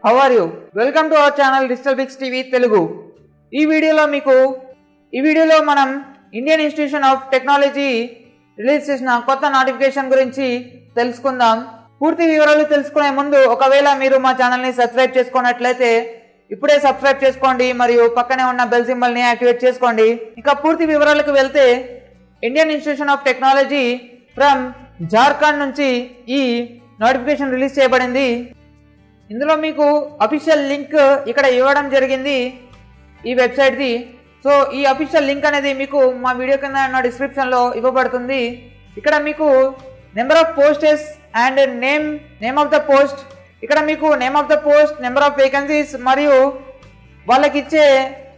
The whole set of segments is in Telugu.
How are you welcome to our channel digital Bix TV Telugu ఈ వీడియోలో మీకు ఈ వీడియోలో మనం Indian Institution of Technology release చేసిన కొత్త నోటిఫికేషన్ గురించి తెలుసుకుందాం పూర్తి వివరాలు తెలుసుకునే ముందు ఒకవేళ మీరు మా ఛానల్ని సబ్స్క్రైబ్ చేసుకున్నట్లయితే ఇప్పుడే సబ్స్క్రైబ్ చేసుకోండి మరియు పక్కనే ఉన్న బెల్ సింబల్ని యాక్టివేట్ చేసుకోండి ఇక పూర్తి వివరాలకు వెళ్తే Indian Institution of Technology from Jharkhand నుంచి ఈ నోటిఫికేషన్ రిలీజ్ చేయబడింది ఇందులో మీకు అఫీషియల్ లింక్ ఇక్కడ ఇవ్వడం జరిగింది ఈ వెబ్సైట్ది సో ఈ అఫీషియల్ లింక్ అనేది మీకు మా వీడియో కింద ఉన్న డిస్క్రిప్షన్లో ఇవ్వబడుతుంది ఇక్కడ మీకు number of posts and name name of the post ఇక్కడ మీకు name of the post number of vacancies మరియు వాళ్ళకి ఇచ్చే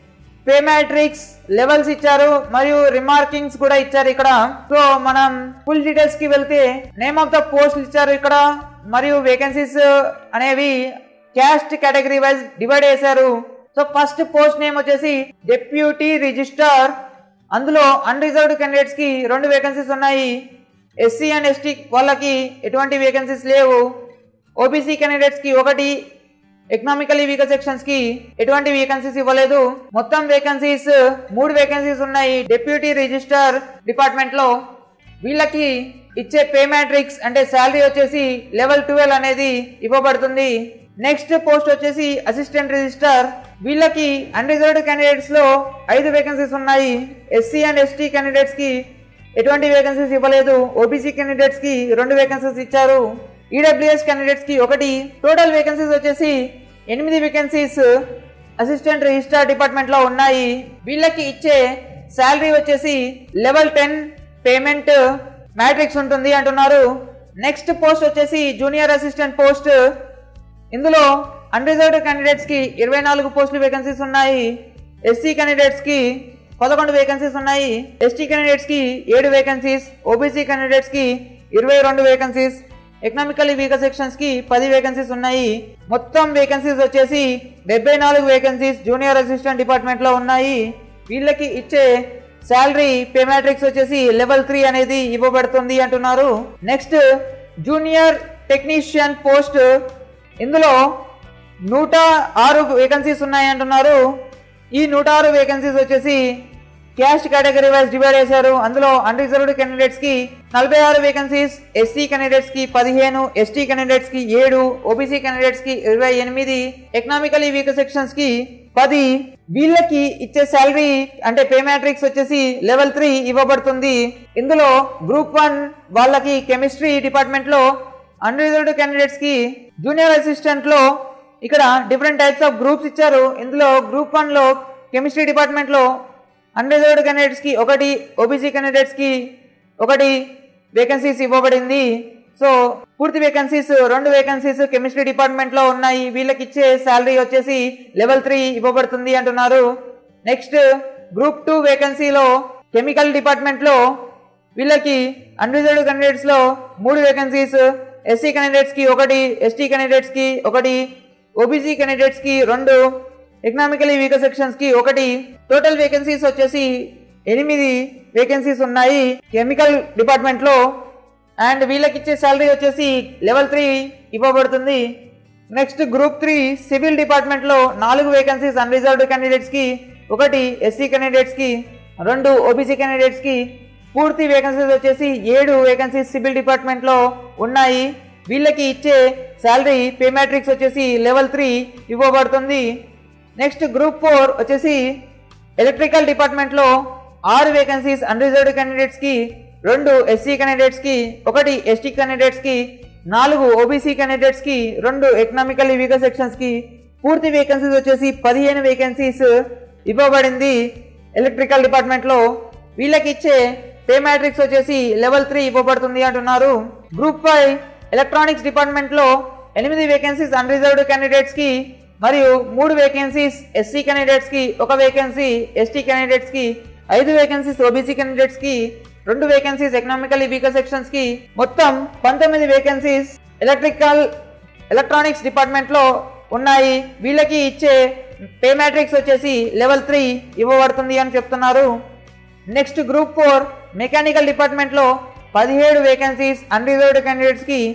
పే మ్యాట్రిక్స్ లెవెల్స్ ఇచ్చారు మరియు రిమార్కింగ్స్ కూడా ఇచ్చారు ఇక్కడ సో మనం ఫుల్ డీటెయిల్స్ కి వెళ్తే నేమ్ ఆఫ్ ద పోస్ట్ ఇచ్చారు ఇక్కడ మరియు వేకెన్సీస్ అనేవి క్యాస్ట్ కేటగిరీ వైజ్ డివైడ్ చేశారు సో ఫస్ట్ పోస్ట్ నేమ్ వచ్చేసి డెప్యూటీ రిజిస్టర్ అందులో అన్రిజర్వ్డ్ క్యాండిడేట్స్ కి రెండు వేకెన్సీస్ ఉన్నాయి ఎస్సీ అండ్ ఎస్టీ వాళ్ళకి ఎటువంటి వేకెన్సీస్ లేవు ఓబీసీ క్యాండిడేట్స్ కి ఒకటి ఎకనామికలీ వీకర్ సెక్షన్స్ కి ఎటువంటి వేకెన్సీస్ ఇవ్వలేదు మొత్తం వేకెన్సీస్ మూడు వేకెన్సీస్ ఉన్నాయి డెప్యూటీ రిజిస్టర్ డిపార్ట్మెంట్ లో వీళ్ళకి ఇచ్చే పే మ్యాట్రిక్స్ అంటే శాలరీ వచ్చేసి లెవెల్ ట్వెల్వ్ అనేది ఇవ్వబడుతుంది నెక్స్ట్ పోస్ట్ వచ్చేసి అసిస్టెంట్ రిజిస్టర్ వీళ్ళకి అన్రిజర్వ్డ్ క్యాండిడేట్స్ లో ఐదు వేకెన్సీస్ ఉన్నాయి ఎస్సీ అండ్ ఎస్టీ క్యాండిడేట్స్ కి ఎటువంటి వేకెన్సీస్ ఇవ్వలేదు ఓబీసీ క్యాండిడేట్స్ కి రెండు వేకెన్సీస్ ఇచ్చారు ఈడబ్ల్యూఎస్ క్యాండిడేట్స్ కి ఒకటి టోటల్ వేకెన్సీస్ వచ్చేసి ఎనిమిది వేకెన్సీస్ అసిస్టెంట్ రిజిస్ట్రార్ డిపార్ట్మెంట్ లో ఉన్నాయి వీళ్ళకి ఇచ్చే శాలరీ వచ్చేసి లెవెల్ టెన్ పేమెంట్ మ్యాట్రిక్స్ ఉంటుంది అంటున్నారు నెక్స్ట్ పోస్ట్ వచ్చేసి జూనియర్ అసిస్టెంట్ పోస్ట్ ఇందులో అన్రిజర్వ్డ్ క్యాండిడేట్స్ కి ఇరవై నాలుగు పోస్టులు వేకెన్సీస్ ఉన్నాయి ఎస్సీ క్యాండిడేట్స్ కి పదకొండు వేకెన్సీస్ ఉన్నాయి ఎస్టీ క్యాండిడేట్స్ కి ఏడు వేకెన్సీస్ ఓబీసీ క్యాండిడేట్స్ కి ఇరవై రెండు వేకెన్సీస్ ఎకనామికలీ వీకర్ సెక్షన్స్ కి పది వేకెన్సీస్ ఉన్నాయి మొత్తం వేకెన్సీస్ వచ్చేసి డెబ్బై నాలుగు వేకెన్సీస్ జూనియర్ అసిస్టెంట్ డిపార్ట్మెంట్ లో ఉన్నాయి వీళ్ళకి ఇచ్చే శాలరీ పే మ్యాట్రిక్స్ వచ్చేసి లెవెల్ త్రీ అనేది ఇవ్వబడుతుంది అంటున్నారు నెక్స్ట్ జూనియర్ టెక్నీషియన్ పోస్ట్ ఇందులో నూట ఆరు వేకెన్సీస్ ఉన్నాయి అంటున్నారు ఈ నూట ఆరు వేకెన్సీస్ వచ్చేసి క్యాస్ట్ కేటగిరీ వైజ్ డివైడ్ చేశారు అందులో అన్రిజర్వ్డ్ క్యాండిడేట్స్ కి నలభై ఆరు వేకెన్సీస్ ఎస్సీ క్యాండిడేట్స్ కి పదిహేను ఎస్టీ క్యాండిడేట్స్ కి ఏడు ఓబీసీ క్యాండిడేట్స్ కి ఇరవై ఎనిమిది ఎకనామికలీ వీకర్ సెక్షన్స్ కి పది వీళ్ళకి ఇచ్చే శాలరీ అంటే పే మ్యాట్రిక్స్ వచ్చేసి లెవెల్ త్రీ ఇవ్వబడుతుంది ఇందులో గ్రూప్ వన్ వాళ్ళకి కెమిస్ట్రీ డిపార్ట్మెంట్ లో అన్రిజర్వ్డ్ క్యాండిడేట్స్ కి జూనియర్ అసిస్టెంట్ లో ఇక్కడ డిఫరెంట్ టైప్స్ ఆఫ్ గ్రూప్స్ ఇచ్చారు ఇందులో గ్రూప్ వన్ లో కెమిస్ట్రీ డిపార్ట్మెంట్ లో అన్రిజర్వ్డ్ క్యాండిడేట్స్ కి ఒకటి ఓబీసీ క్యాండిడేట్స్ కి ఒకటి వేకెన్సీస్ ఇవ్వబడింది సో పూర్తి వేకెన్సీస్ రెండు వేకెన్సీస్ కెమిస్ట్రీ డిపార్ట్మెంట్ లో ఉన్నాయి వీళ్ళకి ఇచ్చే శాలరీ వచ్చేసి లెవెల్ త్రీ ఇవ్వబడుతుంది అంటున్నారు నెక్స్ట్ గ్రూప్ టూ వేకెన్సీలో కెమికల్ డిపార్ట్మెంట్ లో వీళ్ళకి అన్రిజర్వ్డ్ క్యాండిడేట్స్ లో మూడు వేకెన్సీస్ ఎస్సీ క్యాండిడేట్స్ కి ఒకటి ఎస్టీ క్యాండిడేట్స్ కి ఒకటి ఓబీసీ క్యాండిడేట్స్ కి రెండు ఎకనామికలీ వీకర్ సెక్షన్స్ కి ఒకటి టోటల్ వేకెన్సీస్ వచ్చేసి ఎనిమిది వేకెన్సీస్ ఉన్నాయి కెమికల్ డిపార్ట్మెంట్ లో అండ్ వీళ్ళకి ఇచ్చే శాలరీ వచ్చేసి లెవెల్ త్రీ ఇవ్వబడుతుంది next group three civil department లో నాలుగు వేకెన్సీస్ అన్రిజర్వ్డ్ క్యాండిడేట్స్ కి ఒకటి ఎస్సీ క్యాండిడేట్స్ కి రెండు ఓబీసీ క్యాండిడేట్స్ కి పూర్తి వేకెన్సీస్ వచ్చేసి ఏడు వేకెన్సీస్ సివిల్ డిపార్ట్మెంట్ లో ఉన్నాయి వీళ్ళకి ఇచ్చే శాలరీ పే మ్యాట్రిక్స్ వచ్చేసి లెవెల్ త్రీ ఇవ్వబడుతుంది నెక్స్ట్ గ్రూప్ ఫోర్ వచ్చేసి ఎలక్ట్రికల్ డిపార్ట్మెంట్లో ఆరు వేకెన్సీస్ అన్రిజర్వ్డ్ క్యాండిడేట్స్కి రెండు ఎస్సీ క్యాండిడేట్స్కి ఒకటి ఎస్టీ క్యాండిడేట్స్కి నాలుగు ఓబీసీ క్యాండిడేట్స్కి రెండు ఎకనామికల్లీ వీకర్ సెక్షన్స్కి పూర్తి వేకెన్సీస్ వచ్చేసి పదిహేను వేకెన్సీస్ ఇవ్వబడింది ఎలక్ట్రికల్ డిపార్ట్మెంట్లో వీళ్ళకి ఇచ్చే పే మ్యాట్రిక్స్ వచ్చేసి లెవెల్ త్రీ ఇవ్వబడుతుంది అంటున్నారు గ్రూప్ ఫైవ్ ఎలక్ట్రానిక్స్ డిపార్ట్మెంట్లో ఎనిమిది వేకెన్సీస్ అన్రిజర్వ్డ్ క్యాండిడేట్స్కి మరియు మూడు వేకెన్సీస్ ఎస్సీ క్యాండిడేట్స్కి ఒక వేకెన్సీ ఎస్టీ క్యాండిడేట్స్కి ఐదు వేకెన్సీస్ ఓబీసీ క్యాండిడేట్స్కి రెండు వేకెన్సీస్ ఎకనామికల్లీ వీకర్ సెక్షన్స్కి మొత్తం పంతొమ్మిది వేకెన్సీస్ ఎలక్ట్రికల్ ఎలక్ట్రానిక్స్ డిపార్ట్మెంట్లో ఉన్నాయి వీళ్ళకి ఇచ్చే పే మ్యాట్రిక్స్ వచ్చేసి లెవెల్ త్రీ ఇవ్వబడుతుంది అని చెప్తున్నారు నెక్స్ట్ గ్రూప్ ఫోర్ మెకానికల్ డిపార్ట్మెంట్లో పదిహేడు వేకెన్సీస్ అన్రిజర్వ్డ్ క్యాండిడేట్స్కి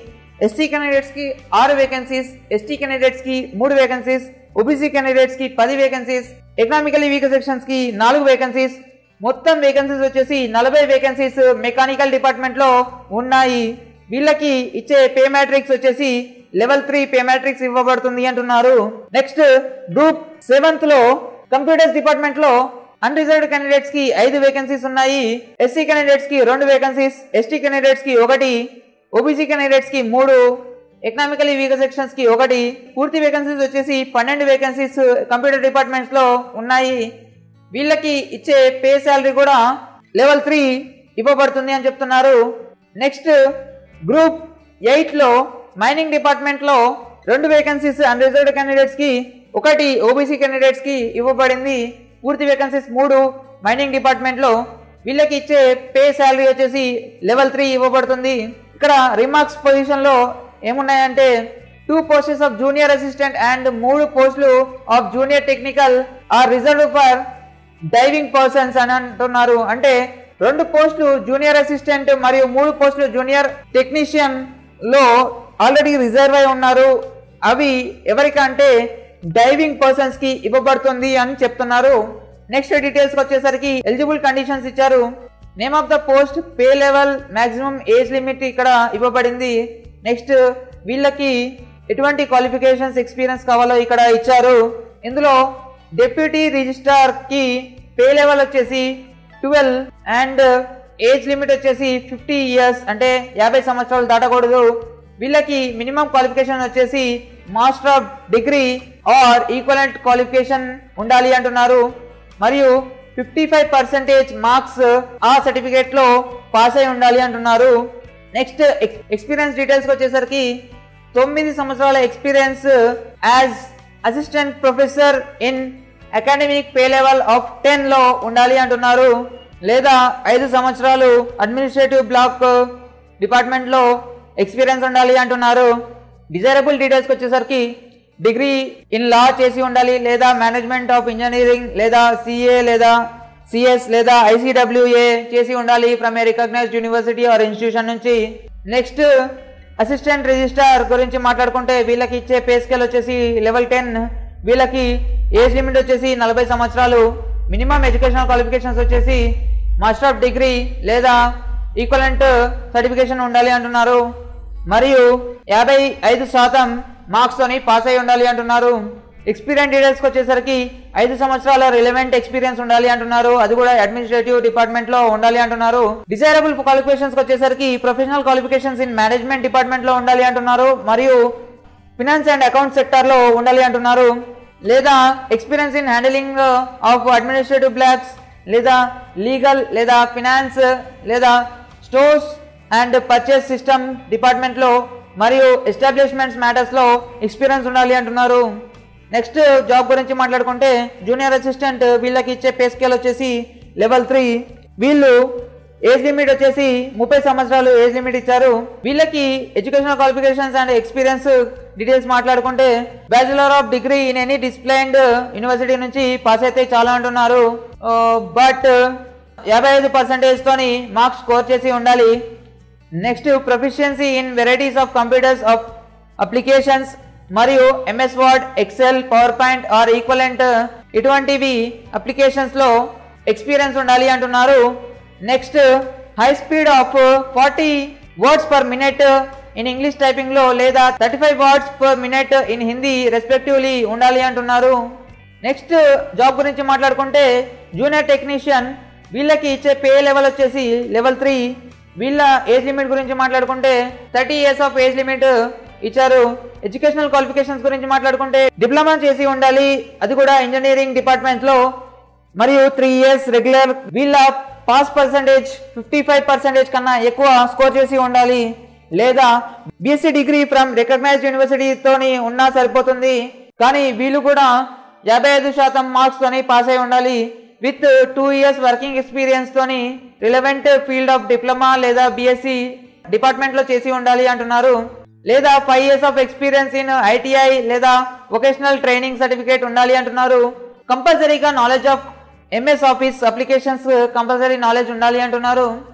ఎస్సీ కి ఆరు వేకెన్సీస్ ఎస్టీ కి మూడు వేకెన్సీస్ ఓబీసీ కి పది వేకెన్సీస్ ఎకనామికలీ వీక్ సెక్షన్స్ కి నాలుగు వేకెన్సీస్ మొత్తం వేకెన్సీస్ వచ్చేసి నలభై వేకెన్సీస్ మెకానికల్ డిపార్ట్మెంట్ లో ఉన్నాయి వీళ్ళకి ఇచ్చే పే మ్యాట్రిక్స్ వచ్చేసి లెవెల్ త్రీ పే మ్యాట్రిక్స్ ఇవ్వబడుతుంది అంటున్నారు నెక్స్ట్ గ్రూప్ సెవెంత్ లో కంప్యూటర్స్ డిపార్ట్మెంట్ లో అన్రిజర్వ్డ్ క్యాండిడేట్స్ కి ఐదు వేకెన్సీస్ ఉన్నాయి ఎస్సీ క్యాండిడేట్స్ కి రెండు వేకెన్సీస్ ఎస్టీ క్యాండిడేట్స్ కి ఒకటి ఓబీసీ క్యాండిడేట్స్ కి మూడు ఎకనామికలీ వీక్ సెక్షన్స్ కి ఒకటి పూర్తి వేకెన్సీస్ వచ్చేసి పన్నెండు వేకెన్సీస్ కంప్యూటర్ డిపార్ట్మెంట్స్ లో ఉన్నాయి వీళ్ళకి ఇచ్చే పే శాలరీ కూడా లెవెల్ త్రీ ఇవ్వబడుతుంది అని చెప్తున్నారు నెక్స్ట్ గ్రూప్ ఎయిట్లో మైనింగ్ డిపార్ట్మెంట్లో రెండు వేకెన్సీస్ అన్రిజర్వ్డ్ క్యాండిడేట్స్కి ఒకటి ఓబీసీ క్యాండిడేట్స్కి ఇవ్వబడింది పూర్తి వేకెన్సీస్ మూడు మైనింగ్ డిపార్ట్మెంట్లో వీళ్ళకి ఇచ్చే పే శాలరీ వచ్చేసి లెవెల్ త్రీ ఇవ్వబడుతుంది ఇక్కడ రిమార్క్స్ పొజిషన్లో ఏమున్నాయంటే two posts of junior assistant and మూడు పోస్టులు of junior technical are reserve for diving persons అని అంటున్నారు అంటే రెండు పోస్టులు జూనియర్ అసిస్టెంట్ మరియు మూడు పోస్టులు జూనియర్ టెక్నీషియన్ లో ఆల్రెడీ రిజర్వ్ అయి ఉన్నారు అవి ఎవరికంటే డైవింగ్ పర్సన్స్ కి ఇవ్వబడుతుంది అని చెప్తున్నారు నెక్స్ట్ డీటెయిల్స్ వచ్చేసరికి ఎలిజిబుల్ కండిషన్స్ ఇచ్చారు name of the post pay level maximum age limit ఇక్కడ ఇవ్వబడింది నెక్స్ట్ వీళ్ళకి ఎటువంటి క్వాలిఫికేషన్స్ ఎక్స్పీరియన్స్ కావాలో ఇక్కడ ఇచ్చారు ఇందులో డెప్యూటీ రిజిస్ట్రార్ కి పే లెవెల్ వచ్చేసి ట్వెల్వ్ అండ్ ఏజ్ లిమిట్ వచ్చేసి ఫిఫ్టీ ఇయర్స్ అంటే యాభై సంవత్సరాలు దాటకూడదు వీళ్ళకి మినిమం క్వాలిఫికేషన్ వచ్చేసి master of degree or equivalent qualification ఉండాలి అంటున్నారు మరియు ఫిఫ్టీ ఫైవ్ పర్సెంటేజ్ మార్క్స్ ఆ సర్టిఫికేట్ లో పాస్ అయి ఉండాలి అంటున్నారు నెక్స్ట్ ఎక్స్పీరియన్స్ డీటెయిల్స్ వచ్చేసరికి తొమ్మిది సంవత్సరాల experience as assistant professor in academic pay level of ten లో ఉండాలి అంటున్నారు లేదా ఐదు సంవత్సరాలు అడ్మినిస్ట్రేటివ్ బ్లాక్ డిపార్ట్మెంట్ లో ఎక్స్పీరియన్స్ ఉండాలి అంటున్నారు డిజైరబుల్ డీటెయిల్స్కి వచ్చేసరికి డిగ్రీ ఇన్ లా చేసి ఉండాలి లేదా మేనేజ్మెంట్ ఆఫ్ ఇంజనీరింగ్ లేదా సిఏ లేదా సిఎస్ లేదా ఐసీడబ్ల్యూఏ చేసి ఉండాలి from a recognised university or institution నుంచి నెక్స్ట్ అసిస్టెంట్ రిజిస్ట్రార్ గురించి మాట్లాడుకుంటే వీళ్ళకి ఇచ్చే పే స్కేల్ వచ్చేసి లెవెల్ టెన్ వీళ్ళకి ఏజ్ లిమిట్ వచ్చేసి నలభై సంవత్సరాలు మినిమం ఎడ్యుకేషనల్ క్వాలిఫికేషన్స్ వచ్చేసి మాస్టర్ ఆఫ్ డిగ్రీ లేదా ఈక్వలెంట్ సర్టిఫికేషన్ ఉండాలి అంటున్నారు మరియు యాభై ఐదు శాతం మార్క్స్ తోని పాస్ అయి ఉండాలి అంటున్నారు ఎక్స్పీరియన్స్ డీటెయిల్స్కి వచ్చేసరికి ఐదు సంవత్సరాల రిలవెంట్ ఎక్స్పీరియన్స్ ఉండాలి అంటున్నారు అది కూడా అడ్మినిస్ట్రేటివ్ డిపార్ట్మెంట్ లో ఉండాలి అంటున్నారు డిజైరబుల్ క్వాలిఫికేషన్స్ వచ్చేసరికి professional qualifications in management department లో ఉండాలి అంటున్నారు మరియు ఫినాన్స్ అండ్ అకౌంట్ సెక్టర్ లో ఉండాలి అంటున్నారు లేదా experience in handling of administrative blocks లేదా లీగల్ లేదా ఫినాన్స్ లేదా స్టోర్స్ అండ్ పర్చేస్ సిస్టమ్ డిపార్ట్మెంట్లో మరియు ఎస్టాబ్లిష్మెంట్స్ మ్యాటర్స్లో ఎక్స్పీరియన్స్ ఉండాలి అంటున్నారు నెక్స్ట్ జాబ్ గురించి మాట్లాడుకుంటే జూనియర్ అసిస్టెంట్ వీళ్ళకి ఇచ్చే పే స్కేల్ వచ్చేసి లెవెల్ త్రీ వీళ్ళు ఏజ్ లిమిట్ వచ్చేసి ముప్పై సంవత్సరాలు ఏజ్ లిమిట్ ఇచ్చారు వీళ్ళకి educational qualifications and experience details మాట్లాడుకుంటే bachelor of degree in any disciplined university నుంచి పాస్ అయితే చాలా అంటున్నారు బట్ యాభై ఐదు పర్సెంటేజ్ తోని మార్క్స్ స్కోర్ చేసి ఉండాలి next proficiency in varieties of computers of applications మరియు MS word excel power point or equivalent ఇటువంటివి అప్లికేషన్స్లో ఎక్స్పీరియన్స్ ఉండాలి అంటున్నారు next high speed of forty words per minute in English టైపింగ్లో లేదా thirty five words per minute in Hindi respectively ఉండాలి అంటున్నారు నెక్స్ట్ జాబ్ గురించి మాట్లాడుకుంటే జూనియర్ టెక్నీషియన్ వీళ్ళకి ఇచ్చే పే లెవెల్ వచ్చేసి లెవెల్ త్రీ వీళ్ళ ఏజ్ లిమిట్ గురించి మాట్లాడుకుంటే thirty years of age limit ఇచ్చారు ఎడ్యుకేషనల్ క్వాలిఫికేషన్స్ గురించి మాట్లాడుకుంటే డిప్లొమా చేసి ఉండాలి అది కూడా ఇంజనీరింగ్ డిపార్ట్మెంట్ లో మరియు త్రీ ఇయర్స్ రెగ్యులర్ వీళ్ళ pass percentage fifty five percentage కన్నా ఎక్కువ స్కోర్ చేసి ఉండాలి లేదా BSc degree from recognised university ఉన్నా సరిపోతుంది కానీ వీళ్ళు కూడా యాభై ఐదు శాతం మార్క్స్ తోని పాస్ అయి ఉండాలి with two years working experience తోని రిలవెంట్ ఫీల్డ్ ఆఫ్ డిప్లొమా లేదా బీఎస్సీ డిపార్ట్మెంట్ లో చేసి ఉండాలి అంటున్నారు లేదా five years of experience in ITI లేదా వొకేషనల్ ట్రైనింగ్ సర్టిఫికేట్ ఉండాలి అంటున్నారు కంపల్సరీగా knowledge of MS office applications compulsory knowledge ఉండాలి అంటున్నారు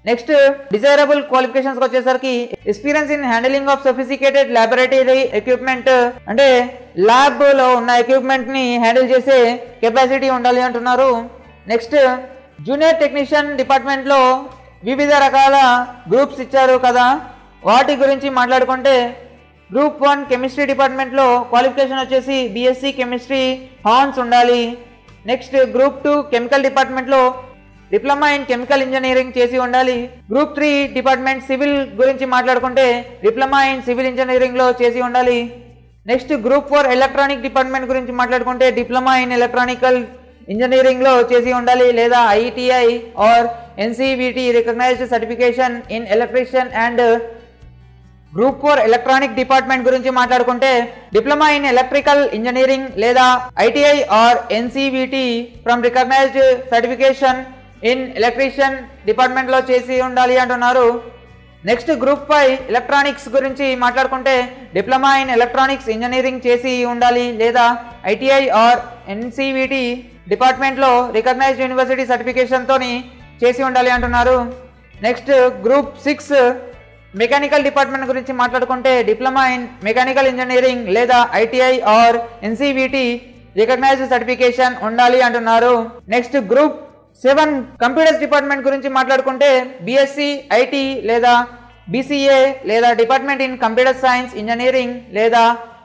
నెక్స్ట్ డిజైరబుల్ క్వాలిఫికేషన్స్ వచ్చేసరికి experience in handling of sophisticated laboratory equipment అంటే ల్యాబ్ లో ఉన్న ఎక్విప్మెంట్ ని హ్యాండిల్ చేసే కెపాసిటీ ఉండాలి అంటున్నారు నెక్స్ట్ జూనియర్ టెక్నీషియన్ డిపార్ట్మెంట్ లో వివిధ రకాల గ్రూప్స్ ఇచ్చారు కదా వాటి గురించి మాట్లాడుకుంటే గ్రూప్ వన్ కెమిస్ట్రీ డిపార్ట్మెంట్లో క్వాలిఫికేషన్ వచ్చేసి బీఎస్సీ కెమిస్ట్రీ హార్న్స్ ఉండాలి నెక్స్ట్ గ్రూప్ టూ కెమికల్ డిపార్ట్మెంట్లో డిప్లొమా ఇన్ కెమికల్ ఇంజనీరింగ్ చేసి ఉండాలి గ్రూప్ త్రీ డిపార్ట్మెంట్ సివిల్ గురించి మాట్లాడుకుంటే డిప్లొమా ఇన్ సివిల్ ఇంజనీరింగ్లో చేసి ఉండాలి next group four electronic department గురించి మాట్లాడుకుంటే డిప్లొమా ఇన్ ఎలక్ట్రానికల్ ఇంజనీరింగ్లో చేసి ఉండాలి లేదా ITI or NCVT recognised certification in electrician and group four electronic department గురించి మాట్లాడుకుంటే డిప్లొమా ఇన్ ఎలక్ట్రికల్ ఇంజనీరింగ్ లేదా ITI or NCVT from recognised certification in electrician డిపార్ట్మెంట్లో చేసి ఉండాలి అంటున్నారు నెక్స్ట్ గ్రూప్ ఫైవ్ ఎలక్ట్రానిక్స్ గురించి మాట్లాడుకుంటే డిప్లొమా ఇన్ ఎలక్ట్రానిక్స్ ఇంజనీరింగ్ చేసి ఉండాలి లేదా ఐటీఐ ఆర్ ఎన్సీబీటీ డిపార్ట్మెంట్లో రికగ్నైజ్డ్ యూనివర్సిటీ సర్టిఫికేషన్తోని చేసి ఉండాలి అంటున్నారు next group six mechanical department గురించి మాట్లాడుకుంటే డిప్లొమా ఇన్ మెకానికల్ ఇంజనీరింగ్ లేదా ITI or NCVT recognised certification ఉండాలి అంటున్నారు next group seven computers department గురించి మాట్లాడుకుంటే బీఎస్సీ ఐటీ లేదా బీసీఏ లేదా department in computer science engineering లేదా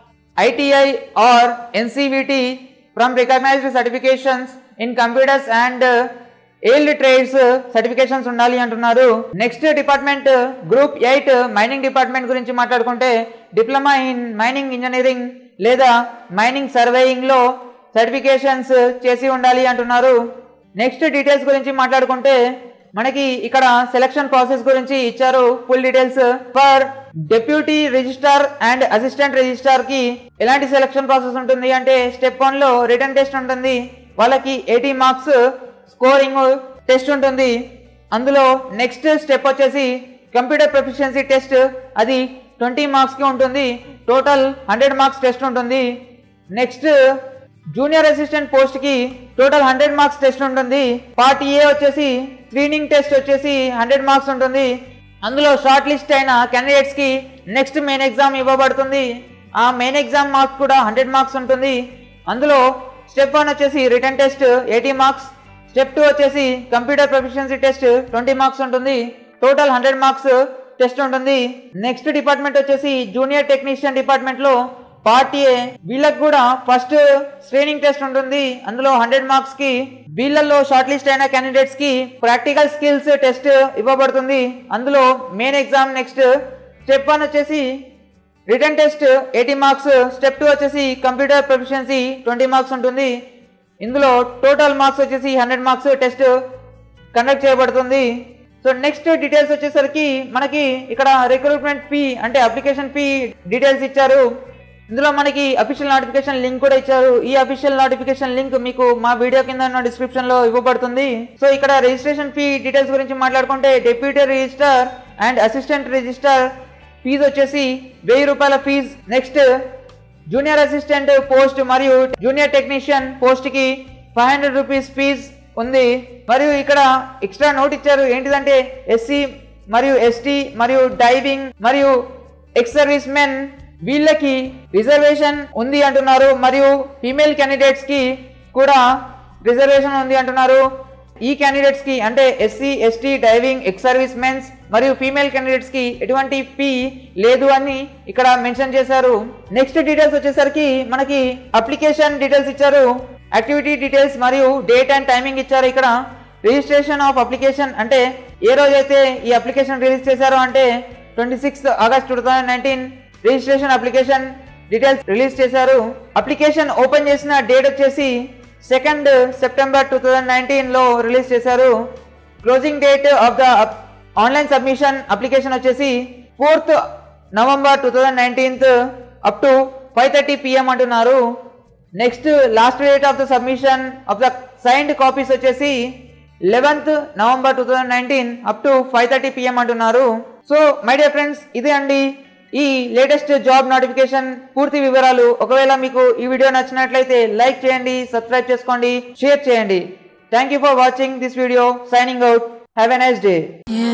ITI or NCVT from recognised certifications in computers and allied trades certifications ఉండాలి అంటున్నారు next department group eight mining department గురించి మాట్లాడుకుంటే డిప్లొమా ఇన్ మైనింగ్ ఇంజనీరింగ్ లేదా మైనింగ్ సర్వేయింగ్ లో సర్టిఫికేషన్స్ చేసి ఉండాలి అంటున్నారు నెక్స్ట్ డీటెయిల్స్ గురించి మాట్లాడుకుంటే మనకి ఇక్కడ సెలక్షన్ ప్రాసెస్ గురించి ఇచ్చారు full details for deputy registrar and assistant registrar కి ఎలాంటి సెలక్షన్ ప్రాసెస్ ఉంటుంది అంటే స్టెప్ వన్ లో రిటర్న్ టెస్ట్ ఉంటుంది వాళ్ళకి ఎయిటీ మార్క్స్ స్కోరింగ్ టెస్ట్ ఉంటుంది అందులో నెక్స్ట్ స్టెప్ వచ్చేసి కంప్యూటర్ ప్రొఫిషియన్సీ టెస్ట్ అది ట్వంటీ మార్క్స్కి ఉంటుంది టోటల్ హండ్రెడ్ మార్క్స్ టెస్ట్ ఉంటుంది నెక్స్ట్ జూనియర్ అసిస్టెంట్ పోస్ట్కి టోటల్ హండ్రెడ్ మార్క్స్ టెస్ట్ ఉంటుంది పార్ట్ ఏ వచ్చేసి స్క్రీనింగ్ టెస్ట్ వచ్చేసి హండ్రెడ్ మార్క్స్ ఉంటుంది అందులో షార్ట్ లిస్ట్ అయిన క్యాండిడేట్స్కి నెక్స్ట్ మెయిన్ ఎగ్జామ్ ఇవ్వబడుతుంది ఆ మెయిన్ ఎగ్జామ్ మార్క్స్ కూడా హండ్రెడ్ మార్క్స్ ఉంటుంది అందులో స్టెప్ వన్ వచ్చేసి written test eighty marks step two వచ్చేసి computer proficiency test twenty marks ఉంటుంది టోటల్ హండ్రెడ్ మార్క్స్ టెస్ట్ ఉంటుంది నెక్స్ట్ డిపార్ట్మెంట్ వచ్చేసి జూనియర్ టెక్నీషియన్ డిపార్ట్మెంట్లో పార్ట్ ఏ వీళ్ళకి కూడా ఫస్ట్ స్క్రీనింగ్ టెస్ట్ ఉంటుంది అందులో హండ్రెడ్ మార్క్స్ కి వీళ్ళల్లో షార్ట్ లిస్ట్ అయిన క్యాండిడేట్స్ కి ప్రాక్టికల్ స్కిల్స్ టెస్ట్ ఇవ్వబడుతుంది అందులో main exam next step one వచ్చేసి written test eighty marks step two వచ్చేసి కంప్యూటర్ ప్రొఫిషియన్సీ ట్వంటీ మార్క్స్ ఉంటుంది ఇందులో టోటల్ మార్క్స్ వచ్చేసి హండ్రెడ్ మార్క్స్ టెస్ట్ కండక్ట్ చేయబడుతుంది సో నెక్స్ట్ డీటెయిల్స్ వచ్చేసరికి మనకి ఇక్కడ రిక్రూట్మెంట్ ఫీ అంటే అప్లికేషన్ ఫీ డీటెయిల్స్ ఇచ్చారు ఇందులో మనకి అఫీషియల్ నోటిఫికేషన్ లింక్ కూడా ఇచ్చారు ఈ అఫీషియల్ నోటిఫికేషన్ లింక్ మీకు మా వీడియో కింద ఉన్న డిస్క్రిప్షన్ లో ఇవ్వబడుతుంది సో ఇక్కడ రిజిస్ట్రేషన్ ఫీ డీటెయిల్స్ గురించి మాట్లాడుకుంటే deputy register and assistant register fee వచ్చేసి వెయ్యి రూపాయల fee next junior assistant post మరియు జూనియర్ టెక్నీషియన్ పోస్ట్ కి ఫైవ్ హండ్రెడ్ రూపీస్ ఫీజ్ ఉంది మరియు ఇక్కడ ఎక్స్ట్రా నోట్ ఇచ్చారు ఏంటిదంటే ఎస్సీ మరియు ఎస్టీ మరియు డైవింగ్ మరియు ఎక్స్ సర్వీస్ మెన్ వీళ్ళకి రిజర్వేషన్ ఉంది అంటున్నారు మరియు ఫీమేల్ క్యాండిడేట్స్ కి కూడా రిజర్వేషన్ ఉంది అంటున్నారు ఈ క్యాండిడేట్స్ కి అంటే SC ST diving ex service mens మరియు ఫీమేల్ క్యాండిడేట్స్ కి ఎటువంటి ఫీ లేదు అని ఇక్కడ మెన్షన్ చేశారు నెక్స్ట్ డీటెయిల్స్ వచ్చేసరికి మనకి అప్లికేషన్ డీటెయిల్స్ ఇచ్చారు యాక్టివిటీ డీటెయిల్స్ మరియు డేట్ అండ్ టైమింగ్ ఇచ్చారు ఇక్కడ రిజిస్ట్రేషన్ ఆఫ్ అప్లికేషన్ అంటే ఏ రోజైతే ఈ అప్లికేషన్ రిలీజ్ చేశారో అంటే twenty sixth August two thousand nineteen registration application details release చేశారు అప్లికేషన్ ఓపెన్ చేసిన డేట్ వచ్చేసి సెకండ్ సెప్టెంబర్ టూ థౌజండ్ నైన్టీన్లో రిలీజ్ చేశారు closing date of the online submission application వచ్చేసి fourth November two thousand nineteenth up to five thirty PM అంటున్నారు next last date of the submission of the signed copies వచ్చేసి eleventh November two thousand nineteen up to five thirty PM అంటున్నారు సో మై డియర్ ఫ్రెండ్స్ ఇదే అండి ఈ లేటెస్ట్ జాబ్ నోటిఫికేషన్ పూర్తి వివరాలు ఒకవేళ మీకు ఈ వీడియో నచ్చినట్లయితే లైక్ చేయండి సబ్స్క్రైబ్ చేసుకోండి షేర్ చేయండి thank you for watching this video signing out have a nice day Yeah.